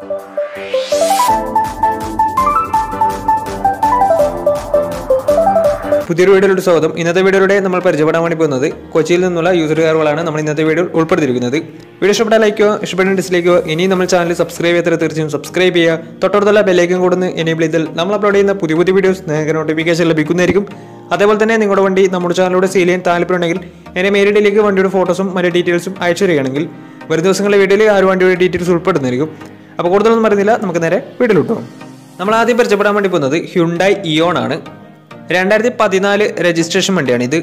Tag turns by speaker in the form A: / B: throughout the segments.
A: പുതിയൊരു വീഡിയോയിലോട്ട് സ്വാഗതം ഇന്നത്തെ വീഡിയോയിലൂടെ നമ്മൾ പരിചയപ്പെടാൻ വേണ്ടി പോകുന്നത് കൊച്ചിയിൽ നിന്നുള്ള യൂസർ കാറുകളാണ് നമ്മൾ ഇന്നത്തെ വീഡിയോ ഉൾപ്പെടുത്തിയിരിക്കുന്നത് വീഡിയോ ഇഷ്ടപ്പെട്ടാൽ ലൈക്കോ ഇഷ്ടപ്പെട്ട ഡിസ്ലൈക്കോ ഇനി നമ്മൾ ചാനൽ സബ്സ്ക്രൈബ് ചെയ്യാത്ത തീർച്ചയായും സബ്സ്ക്രൈബ് ചെയ്യുക തൊട്ടടുത്തുള്ള ബെല്ലൈക്കൻ കൊടുന്ന് എനേബിൾ ചെയ്താൽ നമ്മൾ അപ്ലോഡ് ചെയ്യുന്ന പുതിയ പുതിയ വീഡിയോസ് നിങ്ങൾക്ക് നോട്ടിഫിക്കേഷൻ ലഭിക്കുന്നതായിരിക്കും അതേപോലെ തന്നെ നിങ്ങളുടെ വണ്ടി നമ്മുടെ ചാനലിലൂടെ സെയിൽ ചെയ്യാൻ താല്പര്യമുണ്ടെങ്കിൽ എന്നെ മേരിഡിലേക്ക് വണ്ടിയുടെ ഫോട്ടോസും മറ്റു ഡീറ്റെയിൽസും അയച്ചു തരികയാണെങ്കിൽ വരും ദിവസങ്ങളിലെ വീഡിയോയിൽ ആ ഒരു വണ്ടിയുടെ ഡീറ്റെയിൽസ് ഉൾപ്പെടുന്നതായിരിക്കും അപ്പോൾ കൂടുതലൊന്നും പറയുന്നില്ല നമുക്ക് നേരെ വീട്ടിലോട്ട് പോകാം നമ്മൾ ആദ്യം പരിചയപ്പെടാൻ വേണ്ടി പോകുന്നത് ഹ്യുണ്ടായി ഇയോൺ ആണ് രണ്ടായിരത്തി പതിനാല് രജിസ്ട്രേഷൻ വണ്ടിയാണ് ഇത്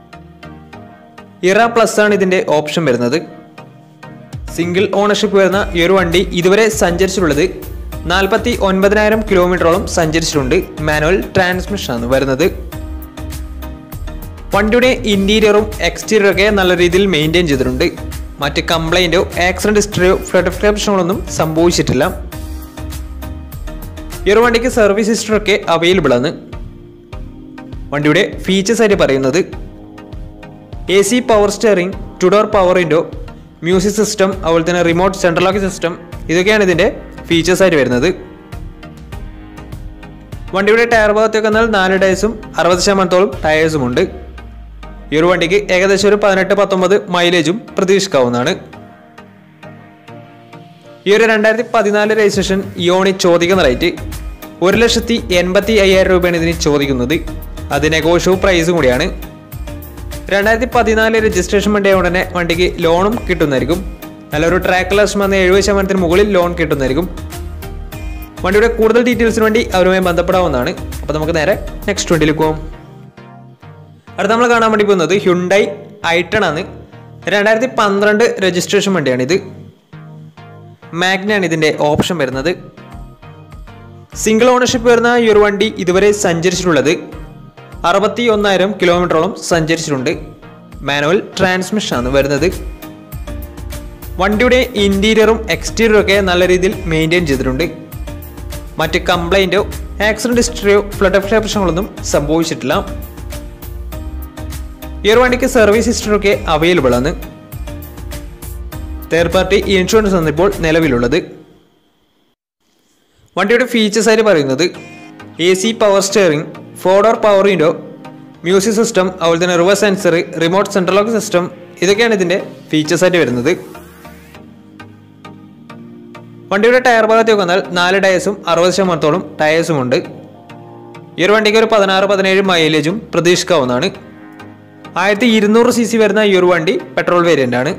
A: ഇറ പ്ലസ് ആണ് ഇതിന്റെ ഓപ്ഷൻ വരുന്നത് സിംഗിൾ ഓണർഷിപ്പ് വരുന്ന ഈ ഒരു വണ്ടി ഇതുവരെ സഞ്ചരിച്ചിട്ടുള്ളത് നാൽപ്പത്തി ഒൻപതിനായിരം കിലോമീറ്ററോളം സഞ്ചരിച്ചിട്ടുണ്ട് മാനുവൽ ട്രാൻസ്മിഷൻ ആണ് വരുന്നത് വണ്ടിയുടെ ഇന്റീരിയറും എക്സ്റ്റീരിയറും ഒക്കെ നല്ല രീതിയിൽ മെയിൻറ്റെയിൻ ചെയ്തിട്ടുണ്ട് മറ്റ് കംപ്ലൈൻറ്റോ ആക്സിഡന്റ് ഹിസ്റ്ററിയോ ഫ്ലഡ് പ്രശ്നങ്ങളൊന്നും സംഭവിച്ചിട്ടില്ല ഈ ഒരു വണ്ടിക്ക് സർവീസ് ഹിസ്റ്ററി ഒക്കെ അവൈലബിൾ ആണ് വണ്ടിയുടെ ഫീച്ചേഴ്സ് ആയിട്ട് പറയുന്നത് A C power steering two door power window music system അതുപോലെ തന്നെ റിമോട്ട് സെൻട്രൽ ലോക്ക് സിസ്റ്റം ഇതൊക്കെയാണ് ഇതിൻ്റെ ഫീച്ചേഴ്സ് ആയിട്ട് വരുന്നത് വണ്ടിയുടെ ടയർ ഭാഗത്തേക്ക് വന്നാൽ നാല് ടയേഴ്സും അറുപത് ശതമാനത്തോളം ടയേഴ്സും ഉണ്ട് ഈ ഒരു വണ്ടിക്ക് ഏകദേശം ഒരു പതിനെട്ട് പത്തൊമ്പത് മൈലേജും പ്രതീക്ഷിക്കാവുന്നതാണ് ഈ ഒരു രണ്ടായിരത്തി പതിനാല് രജിസ്ട്രേഷൻ ഇയോണി ചോദിക്കുന്ന റേറ്റ് ഒരു ലക്ഷത്തി എൺപത്തി അയ്യായിരം രൂപയാണ് ഇതിന് ചോദിക്കുന്നത് അത് നെഗോഷ്യബിൾ പ്രൈസും കൂടിയാണ് രണ്ടായിരത്തി പതിനാല് രജിസ്ട്രേഷൻ വണ്ടിയായ ഉടനെ വണ്ടിക്ക് ലോണും കിട്ടുന്നതായിരിക്കും നല്ലൊരു ട്രാക്ക് ലക്ഷം വന്ന് എഴുപത് ശതമാനത്തിന് മുകളിൽ ലോൺ കിട്ടുന്നതായിരിക്കും വണ്ടിയുടെ കൂടുതൽ ഡീറ്റെയിൽസിന് വേണ്ടി അവരുമായി ബന്ധപ്പെടാവുന്നതാണ് അപ്പോൾ നമുക്ക് നേരെ നെക്സ്റ്റ് വണ്ടിയിലേക്ക് പോകാം അടുത്ത നമ്മൾ കാണാൻ വേണ്ടി പോകുന്നത് ഹ്യുണ്ടായി ഐട്ടൺ ആണ് രണ്ടായിരത്തി പന്ത്രണ്ട് രജിസ്ട്രേഷൻ വണ്ടിയാണിത് മാഗ്നയാണ് ഇതിൻ്റെ ഓപ്ഷൻ വരുന്നത് സിംഗിൾ ഓണർഷിപ്പ് വരുന്ന ഈ ഒരു വണ്ടി ഇതുവരെ സഞ്ചരിച്ചിട്ടുള്ളത് അറുപത്തി ഒന്നായിരം കിലോമീറ്ററോളം സഞ്ചരിച്ചിട്ടുണ്ട് മാനുവൽ ട്രാൻസ്മിഷൻ ആണ് വരുന്നത് വണ്ടിയുടെ ഇന്റീരിയറും എക്സ്റ്റീരിയറും ഒക്കെ നല്ല രീതിയിൽ മെയിൻറ്റെയിൻ ചെയ്തിട്ടുണ്ട് മറ്റ് കംപ്ലൈൻറ്റോ ആക്സിഡന്റ് ഹിസ്റ്ററിയോ ഫ്ലഡ് പ്രശ്നങ്ങളൊന്നും സംഭവിച്ചിട്ടില്ല ഈ ഒരു വണ്ടിക്ക് സർവീസ് ഹിസ്റ്ററി ഒക്കെ അവൈലബിൾ ആണ് തേർഡ് പാർട്ടി ഇൻഷുറൻസ് ആണ് ഇപ്പോൾ നിലവിലുള്ളത് വണ്ടിയുടെ ഫീച്ചേഴ്സ് ആയിട്ട് പറയുന്നത് A C power steering four door power window music system അതുപോലെ തന്നെ reverse sensor remote central lock system ഇതൊക്കെയാണ് ഇതിൻ്റെ ഫീച്ചേഴ്സ് ആയിട്ട് വരുന്നത് വണ്ടിയുടെ ടയർ ഭാഗത്തേക്ക് വന്നാൽ നാല് ടയേഴ്സും അറുപത് ശതമാനത്തോളം ടയേഴ്സും ഉണ്ട് ഈ ഒരു വണ്ടിക്ക് ഒരു പതിനാറ് പതിനേഴ് മൈലേജും പ്രതീക്ഷിക്കാവുന്നതാണ് ആയിരത്തി ഇരുന്നൂറ് സി സി വരുന്ന ഈ ഒരു വണ്ടി പെട്രോൾ വേരിയൻ്റ് ആണ്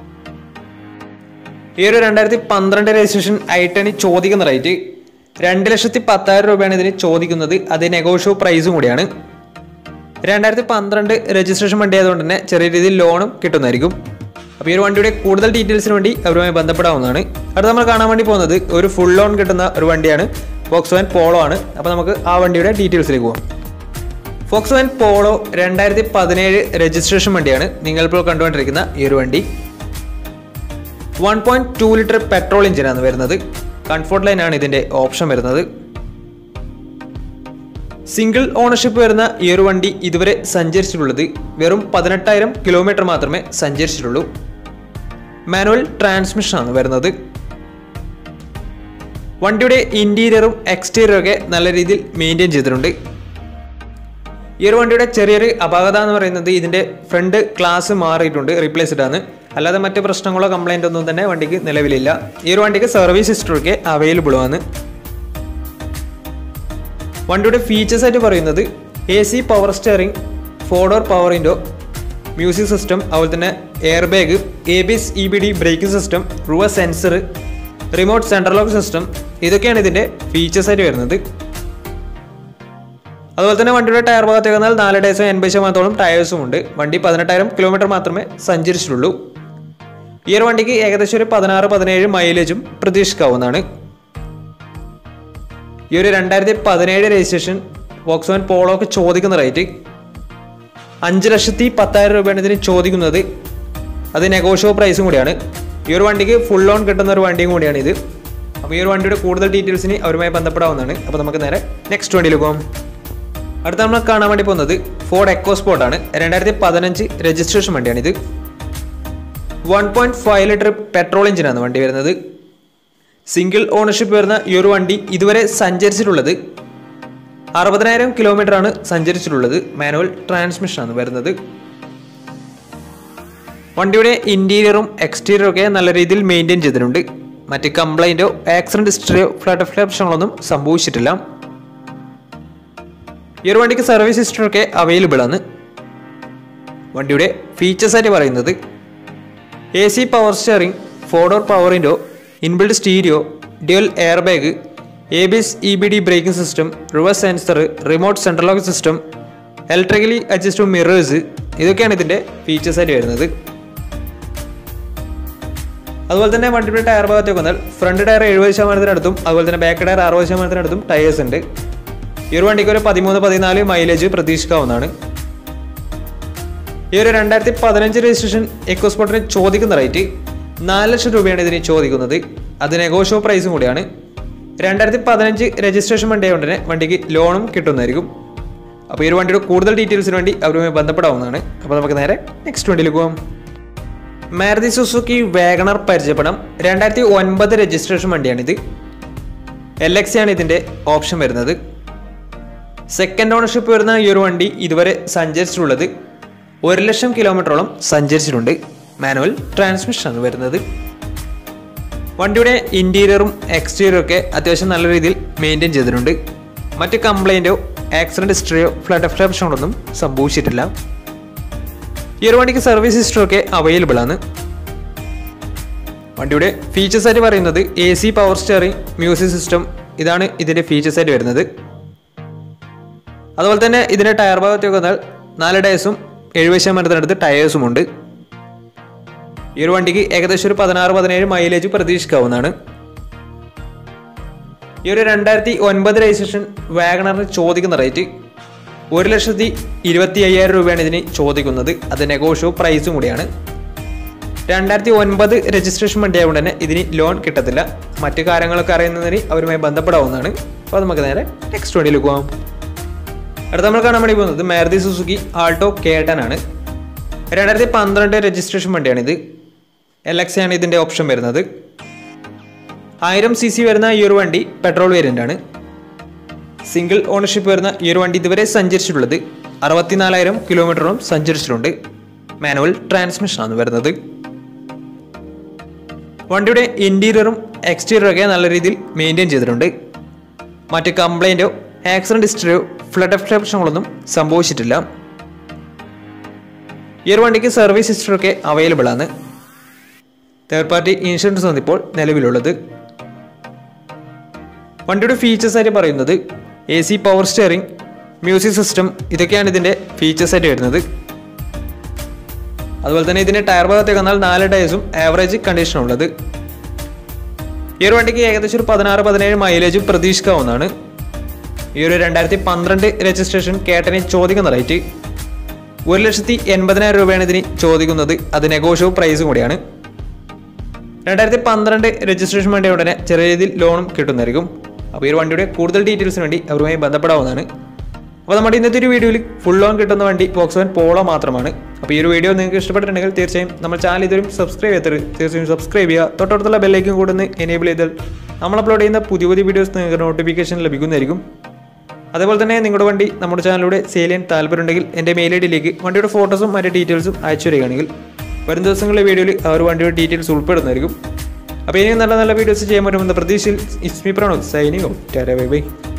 A: ഈ ഒരു രണ്ടായിരത്തി പന്ത്രണ്ട് രജിസ്ട്രേഷൻ ഐട്ടണി ചോദിക്കുന്ന റേറ്റ് രണ്ട് ലക്ഷത്തി പത്തായിരം രൂപയാണ് ഇതിന് ചോദിക്കുന്നത് അത് നെഗോഷ്യോ പ്രൈസും കൂടിയാണ് രണ്ടായിരത്തി പന്ത്രണ്ട് രജിസ്ട്രേഷൻ വണ്ടി ആയതുകൊണ്ട് തന്നെ ചെറിയ രീതിയിൽ ലോണും കിട്ടുന്നതായിരിക്കും അപ്പോൾ ഈ ഒരു വണ്ടിയുടെ കൂടുതൽ ഡീറ്റെയിൽസിന് വേണ്ടി അവരുമായി ബന്ധപ്പെടാവുന്നതാണ് അടുത്ത നമ്മൾ കാണാൻ വേണ്ടി പോകുന്നത് ഒരു ഫുൾ ലോൺ കിട്ടുന്ന ഒരു വണ്ടിയാണ് ഫോക്സ് വാൻ പോളോ ആണ് അപ്പോൾ നമുക്ക് ആ വണ്ടിയുടെ ഡീറ്റെയിൽസിലേക്ക് പോകാം ഫോക്സ് വാൻ പോളോ രണ്ടായിരത്തി പതിനേഴ് രജിസ്ട്രേഷൻ വണ്ടിയാണ് നിങ്ങളിപ്പോൾ കണ്ടുകൊണ്ടിരിക്കുന്ന ഈ ഒരു വണ്ടി one point two litre petrol എഞ്ചിനാണ് വരുന്നത് കംഫോർട്ട് ലൈൻ ആണ് ഇതിന്റെ ഓപ്ഷൻ വരുന്നത് സിംഗിൾ ഓണർഷിപ്പ് വരുന്ന ഈ ഒരു വണ്ടി ഇതുവരെ സഞ്ചരിച്ചിട്ടുള്ളത് വെറും പതിനെട്ടായിരം കിലോമീറ്റർ മാത്രമേ സഞ്ചരിച്ചിട്ടുള്ളൂ മാനുവൽ ട്രാൻസ്മിഷൻ ആണ് വരുന്നത് വണ്ടിയുടെ ഇന്റീരിയറും എക്സ്റ്റീരിയറും ഒക്കെ നല്ല രീതിയിൽ മെയിൻറ്റെയിൻ ചെയ്തിട്ടുണ്ട് ഈ ഒരു വണ്ടിയുടെ ചെറിയൊരു അപാകത എന്ന് പറയുന്നത് ഇതിന്റെ ഫ്രണ്ട് ഗ്ലാസ് മാറിയിട്ടുണ്ട് റീപ്ലേസ്ഡ് ആണ് അല്ലാതെ മറ്റ് പ്രശ്നങ്ങളോ കംപ്ലൈൻ്റ് ഒന്നും തന്നെ വണ്ടിക്ക് നിലവിലില്ല ഈ ഒരു വണ്ടിക്ക് സർവീസ് ഹിസ്റ്ററിക്ക് അവൈലബിൾ ആണ് വണ്ടിയുടെ ഫീച്ചേഴ്സ് ആയിട്ട് പറയുന്നത് A C power steering four door power window music system അതുപോലെ തന്നെ air bag A B S E B D braking system റുവ sensor remote central lock system ഇതൊക്കെയാണ് ഇതിൻ്റെ ഫീച്ചേഴ്സ് ആയിട്ട് വരുന്നത് അതുപോലെ തന്നെ വണ്ടിയുടെ ടയർ ഭാഗത്തേക്ക് വന്നാൽ നാല് ടയേഴ്സും എൺപത് ശതമാനത്തോളം ടയേഴ്സും ഉണ്ട് വണ്ടി പതിനെട്ടായിരം കിലോമീറ്റർ മാത്രമേ സഞ്ചരിച്ചിട്ടുള്ളൂ ഈ ഒരു വണ്ടിക്ക് ഏകദേശം ഒരു പതിനാറ് പതിനേഴ് മൈലേജും പ്രതീക്ഷിക്കാവുന്നതാണ് ഈ ഒരു രണ്ടായിരത്തി പതിനേഴ് രജിസ്ട്രേഷൻ വോക്സ്വാൻ പോളോക്ക് ചോദിക്കുന്ന റേറ്റ് അഞ്ച് ലക്ഷത്തി പത്തായിരം രൂപയാണ് ഇതിന് ചോദിക്കുന്നത് അത് നെഗോഷ്യബിൾ പ്രൈസും കൂടിയാണ് ഈ ഒരു വണ്ടിക്ക് ഫുൾ ലോൺ കിട്ടുന്ന ഒരു വണ്ടിയും കൂടിയാണ് ഇത് അപ്പോൾ ഈ ഒരു വണ്ടിയുടെ കൂടുതൽ ഡീറ്റെയിൽസിന് അവരുമായി ബന്ധപ്പെടാവുന്നതാണ് അപ്പോൾ നമുക്ക് നേരെ നെക്സ്റ്റ് വണ്ടിയിലേക്ക് പോകാം അടുത്ത നമ്മൾ കാണാൻ വേണ്ടി പോകുന്നത് ഫോർഡ് എക്കോ സ്പോർട്ട് ആണ് രണ്ടായിരത്തി പതിനഞ്ച് രജിസ്ട്രേഷൻ വണ്ടിയാണ് ഇത് one point five litre petrol എഞ്ചിനാണ് വണ്ടി വരുന്നത് സിംഗിൾ ഓണർഷിപ്പ് വരുന്ന ഈ ഒരു വണ്ടി ഇതുവരെ സഞ്ചരിച്ചിട്ടുള്ളത് അറുപതിനായിരം കിലോമീറ്റർ ആണ് സഞ്ചരിച്ചിട്ടുള്ളത് മാനുവൽ ട്രാൻസ്മിഷനാണ് വരുന്നത് വണ്ടിയുടെ ഇന്റീരിയറും എക്സ്റ്റീരിയറും ഒക്കെ നല്ല രീതിയിൽ മെയിൻറ്റെയിൻ ചെയ്തിട്ടുണ്ട് മറ്റ് കംപ്ലൈൻറ്റോ ആക്സിഡന്റ് ഹിസ്റ്ററിയോ ഫ്ലഡ് ഓഫ് പ്രശ്നങ്ങളൊന്നും സംഭവിച്ചിട്ടില്ല ഈ ഒരു വണ്ടിക്ക് സർവീസ് ഹിസ്റ്ററി ഒക്കെ അവൈലബിൾ ആണ് വണ്ടിയുടെ ഫീച്ചേഴ്സ് ആയിട്ട് പറയുന്നത് A C power steering four door power window inbuilt stereo dual air bag A B S E B D braking system reverse sensor remote central lock system electrically adjustable mirrors ഇതൊക്കെയാണ് ഇതിൻ്റെ features ആയിട്ട് വരുന്നത് അതുപോലെ തന്നെ വണ്ടിയുടെ tyre ഭാഗത്തേക്ക് വന്നാൽ front tyre എഴുപത് ശതമാനത്തിനടുത്തും അതുപോലെ തന്നെ ബാക്ക് ടയർ അറുപത് ശതമാനത്തിനടുത്തും ടയേഴ്സ് ഉണ്ട് ഈ ഒരു വണ്ടിക്ക് ഒരു പതിമൂന്ന് പതിനാല് മൈലേജ് പ്രതീക്ഷിക്കാവുന്നതാണ് ഈ ഒരു രണ്ടായിരത്തി പതിനഞ്ച് രജിസ്ട്രേഷൻ എക്കോസ്പോർട്ടിന് ചോദിക്കുന്ന റേറ്റ് നാല് ലക്ഷം രൂപയാണ് ഇതിന് ചോദിക്കുന്നത് അത് നെഗോഷ്യോ പ്രൈസും കൂടിയാണ് രണ്ടായിരത്തി പതിനഞ്ച് രജിസ്ട്രേഷൻ വണ്ടി ആയതുകൊണ്ട് തന്നെ വണ്ടിക്ക് ലോണും കിട്ടുന്നതായിരിക്കും അപ്പോൾ ഈ ഒരു വണ്ടിയുടെ കൂടുതൽ ഡീറ്റെയിൽസിന് വേണ്ടി അവരുമായി ബന്ധപ്പെടാവുന്നതാണ് അപ്പോൾ നമുക്ക് നേരെ നെക്സ്റ്റ് വണ്ടിയിലേക്ക് പോകാം മാരുതി സുസുക്കി വാഗണർ പരിചയപ്പെടാം രണ്ടായിരത്തി ഒൻപത് രജിസ്ട്രേഷൻ വണ്ടിയാണിത് എൽ എക്സ് ആണ് ഇതിൻ്റെ ഓപ്ഷൻ വരുന്നത് സെക്കൻഡ് ഓണർഷിപ്പ് വരുന്ന ഈ ഒരു വണ്ടി ഇതുവരെ സഞ്ചരിച്ചിട്ടുള്ളത് ഒരു ലക്ഷം കിലോമീറ്ററോളം സഞ്ചരിച്ചിട്ടുണ്ട് മാനുവൽ ട്രാൻസ്മിഷനാണ് വരുന്നത് വണ്ടിയുടെ ഇൻറ്റീരിയറും എക്സ്റ്റീരിയറും ഒക്കെ അത്യാവശ്യം നല്ല രീതിയിൽ മെയിൻറ്റെയിൻ ചെയ്തിട്ടുണ്ട് മറ്റ് കംപ്ലൈൻറ്റോ ആക്സിഡൻറ്റ് ഹിസ്റ്ററിയോ ഫ്ലഡ് ഓഫ് പ്രശ്നങ്ങളൊന്നും സംഭവിച്ചിട്ടില്ല ഈ ഒരു വണ്ടിക്ക് സർവീസ് ഹിസ്റ്ററി ഒക്കെ അവൈലബിൾ ആണ് വണ്ടിയുടെ ഫീച്ചേഴ്സ് ആയിട്ട് പറയുന്നത് A C power steering music system ഇതാണ് ഇതിൻ്റെ ഫീച്ചേഴ്സ് ആയിട്ട് വരുന്നത് അതുപോലെ തന്നെ ഇതിൻ്റെ ടയർ ഭാഗത്തേക്ക് വന്നാൽ നാല് ടയേഴ്സും എഴുപത് ശതമാനത്തിനടുത്ത് ടയേഴ്സും ഉണ്ട് ഈ ഒരു വണ്ടിക്ക് ഏകദേശം ഒരു പതിനാറ് പതിനേഴ് മൈലേജ് പ്രതീക്ഷിക്കാവുന്നതാണ് ഈ ഒരു രണ്ടായിരത്തി ഒൻപത് രജിസ്ട്രേഷൻ വാഗണറിന് ചോദിക്കുന്ന റേറ്റ് ഒരു ലക്ഷത്തി ഇരുപത്തി അയ്യായിരം രൂപയാണ് ഇതിന് ചോദിക്കുന്നത് അത് നെഗോഷ്യോ പ്രൈസും കൂടിയാണ് രണ്ടായിരത്തി ഒൻപത് രജിസ്ട്രേഷൻ വണ്ടി ആയതുകൊണ്ട് തന്നെ ഇതിന് ലോൺ കിട്ടത്തില്ല മറ്റു കാര്യങ്ങളൊക്കെ അറിയുന്നതിന് അവരുമായി ബന്ധപ്പെടാവുന്നതാണ് അപ്പോൾ നമുക്ക് നേരെ നെക്സ്റ്റ് വണ്ടിയിലേക്ക് പോകാം അടുത്ത നമ്മൾ കാണാൻ വേണ്ടി പോകുന്നത് മാരുതി സുസുക്കി ആൾട്ടോ കേട്ടൻ ആണ് രണ്ടായിരത്തി പന്ത്രണ്ട് രജിസ്ട്രേഷൻ വണ്ടിയാണിത് എൽ എക്സ് ആണ് ഇതിൻ്റെ ഓപ്ഷൻ വരുന്നത് ആയിരം സി സി വരുന്ന ഈ ഒരു വണ്ടി പെട്രോൾ വേരിയൻ്റ് ആണ് സിംഗിൾ ഓണർഷിപ്പ് വരുന്ന ഈ ഒരു വണ്ടി ഇതുവരെ സഞ്ചരിച്ചിട്ടുള്ളത് അറുപത്തിനാലായിരം കിലോമീറ്ററോളം സഞ്ചരിച്ചിട്ടുണ്ട് മാനുവൽ ട്രാൻസ്മിഷനാണ് വരുന്നത് വണ്ടിയുടെ ഇൻറ്റീരിയറും എക്സ്റ്റീരിയറും ഒക്കെ നല്ല രീതിയിൽ മെയിൻറ്റെയിൻ ചെയ്തിട്ടുണ്ട് മറ്റ് കംപ്ലൈൻറ്റോ ആക്സിഡൻറ്റ് ഹിസ്റ്ററിയോ ഫ്ലഡ് ഓഫ് പ്രശ്നങ്ങളൊന്നും സംഭവിച്ചിട്ടില്ല ഈ ഒരു വണ്ടിക്ക് സർവീസ് ഹിസ്റ്ററി ഒക്കെ അവൈലബിൾ ആണ് തേർഡ് പാർട്ടി ഇൻഷുറൻസ് ആണ് ഇപ്പോൾ നിലവിലുള്ളത് വണ്ടിയുടെ ഫീച്ചേഴ്സ് ആയിട്ട് പറയുന്നത് A C power steering music system ഇതൊക്കെയാണ് ഇതിൻ്റെ ഫീച്ചേഴ്സ് ആയിട്ട് വരുന്നത് അതുപോലെ തന്നെ ഇതിൻ്റെ ടയർ ഭാഗത്തേക്ക് വന്നാൽ നാല് ടയേഴ്സും ആവറേജ് കണ്ടീഷനുള്ളത് ഈ ഒരു വണ്ടിക്ക് ഏകദേശം ഒരു പതിനാറ് പതിനേഴ് മൈലേജ് പ്രതീക്ഷിക്കാവുന്നതാണ് ഈ ഒരു രണ്ടായിരത്തി പന്ത്രണ്ട് രജിസ്ട്രേഷൻ കേട്ടന് ചോദിക്കുന്ന റേറ്റ് ഒരു ലക്ഷത്തി എൺപതിനായിരം രൂപയാണ് ഇതിന് ചോദിക്കുന്നത് അത് നെഗോഷ്യോ പ്രൈസും കൂടിയാണ് രണ്ടായിരത്തി പന്ത്രണ്ട് രജിസ്ട്രേഷൻ വേണ്ടി ഉടനെ ചെറിയ രീതിയിൽ ലോണും കിട്ടുന്നതായിരിക്കും അപ്പോൾ ഈ ഒരു വണ്ടിയുടെ കൂടുതൽ ഡീറ്റെയിൽസിന് വേണ്ടി അവരുമായി ബന്ധപ്പെടാവുന്നതാണ് അപ്പോൾ നമ്മുടെ ഇന്നത്തെ ഒരു വീഡിയോയിൽ ഫുൾ ലോൺ കിട്ടുന്ന വണ്ടി ബോക്സ് വൺ പോളോ മാത്രമാണ് അപ്പോൾ ഈ ഒരു വീഡിയോ നിങ്ങൾക്ക് ഇഷ്ടപ്പെട്ടിട്ടുണ്ടെങ്കിൽ തീർച്ചയായും നമ്മൾ ചാനൽ ഇതുവരും സബ്സ്ക്രൈബ് ചെയ്തത് തീർച്ചയായും സബ്സ്ക്രൈബ് ചെയ്യുക തൊട്ടടുത്തുള്ള ബെല്ലൈക്കും കൂടെ ഒന്ന് എനേബിൾ ചെയ്താൽ നമ്മൾ അപ്ലോഡ് ചെയ്യുന്ന പുതിയ പുതിയ വീഡിയോസ് നിങ്ങൾക്ക് നോട്ടിഫിക്കേഷൻ ലഭിക്കുന്നതായിരിക്കും അതേപോലെ തന്നെ നിങ്ങളുടെ വണ്ടി നമ്മുടെ ചാനലിലൂടെ സെയിൽ ചെയ്യാൻ താല്പര്യമുണ്ടെങ്കിൽ എൻ്റെ മെയിൽ ഐ ഡിയിലേക്ക് വണ്ടിയുടെ ഫോട്ടോസും മറ്റു ഡീറ്റെയിൽസും അയച്ചു വരികയാണെങ്കിൽ വരും ദിവസങ്ങളിലെ വീഡിയോയിൽ ആ ഒരു വണ്ടിയുടെ ഡീറ്റെയിൽസ് ഉൾപ്പെടുന്നതായിരിക്കും അപ്പോൾ ഇനിയും നല്ല നല്ല വീഡിയോസ് ചെയ്യാൻ പറ്റുമെന്ന പ്രതീക്ഷയിൽ is me Pranav signing tata bye by